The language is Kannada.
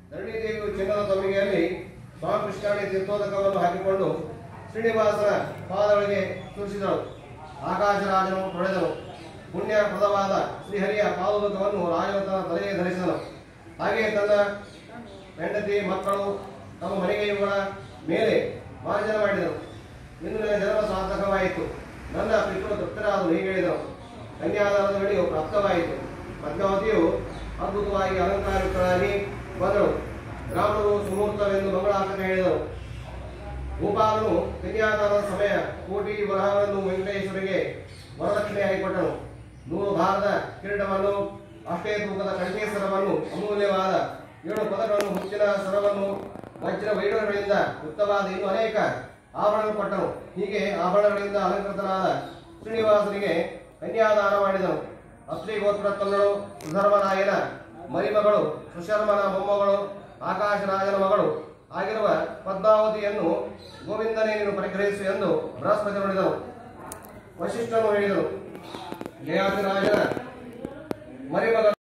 ಧರಣಿದೇವಿಯು ಚಿನ್ನದ ತೊಮ್ಮಿಗೆಯಲ್ಲಿ ಸ್ವಾಕೃಷ್ಣಾಣಿ ತೀರ್ಥೋದಕವನ್ನು ಹಾಕಿಕೊಂಡು ಶ್ರೀನಿವಾಸನ ಪಾದಗಳಿಗೆ ತುರಿಸಿದಳು ಆಕಾಶರಾಜನು ತೊಳೆದನು ಪುಣ್ಯಪ್ರದವಾದ ಶ್ರೀಹರಿಯ ಪಾದೋದಕವನ್ನು ರಾಜನು ತನ್ನ ತಲೆಗೆ ಧರಿಸಿದನು ಹಾಗೆಯೇ ತನ್ನ ಹೆಂಡತಿ ಮಕ್ಕಳು ತಮ್ಮ ಮನೆಗೆ ಇವುಗಳ ಮೇಲೆ ಮಾರ್ಜನ ಮಾಡಿದನು ಇನ್ನು ನನ್ನ ಜನ್ಮ ಸಾರ್ಥಕವಾಯಿತು ನನ್ನ ಪಿತೃ ತೃಪ್ತರಾದರು ಹೀಗೆ ಹೇಳಿದನು ಕನ್ಯಾದಾನದ ವೇಳೆಯು ಪ್ರಾಪ್ತವಾಯಿತು ಪದ್ಮಾವತಿಯು ಅದ್ಭುತವಾಗಿ ಅಲಂಕಾರಿತರಾಗಿ ಬಂದಳು ಬ್ರಾಹ್ಮಣರು ಸುಮೂರ್ತವೆಂದು ಮಂಗಳಾರ್ಥಕ ಹೇಳಿದರು ಭೂಪಾಲನು ಕನ್ಯಾದಾನದ ಸಮಯ ಕೋಟಿ ವರಹವನ್ನು ವೆಂಕಟೇಶ್ವರಿಗೆ ವರದಕ್ಷಿಣೆಯಾಗಿ ಕೊಟ್ಟನು ನೂರು ಭಾರದ ಕಿರೀಟವನ್ನು ಅಷ್ಟೇ ತೂಕದ ಕಡಿಮೆ ಸರವನ್ನು ಅಮೂಲ್ಯವಾದ ಏಳು ಪದಗಳನ್ನು ಮುಚ್ಚಿನ ಸರವನ್ನು ವಜ್ರ ವೈಡೂರ್ಯಗಳಿಂದ ಯುಕ್ತವಾದ ಇನ್ನೂ ಅನೇಕ ಆಭರಣಗಳು ಕೊಟ್ಟನು ಹೀಗೆ ಆಭರಣಗಳಿಂದ ಅಲಂಕೃತನಾದ ಶ್ರೀನಿವಾಸನಿಗೆ ಕನ್ಯಾದಾನ ಮಾಡಿದನು ಅತ್ರಿ ಗೋತ್ರ ತನ್ನಳು ಸುಧರ್ಮರಾಯನ ಮರಿಮಗಳು ಸುಶರ್ಮನ ಮೊಮ್ಮಗಳು ಆಕಾಶರಾಜನ ಮಗಳು ಆಗಿರುವ ಪದ್ಮಾವತಿಯನ್ನು ಗೋವಿಂದನೇ ನೀನು ಪರಿಗ್ರಹಿಸು ಎಂದು ಬೃಹಸ್ಪತಿ ನುಡಿದನು ವಶಿಷ್ಠನು ಹೇಳಿದನು ಜಯಾತಿರಾಜನ ಮರಿಮಗಳು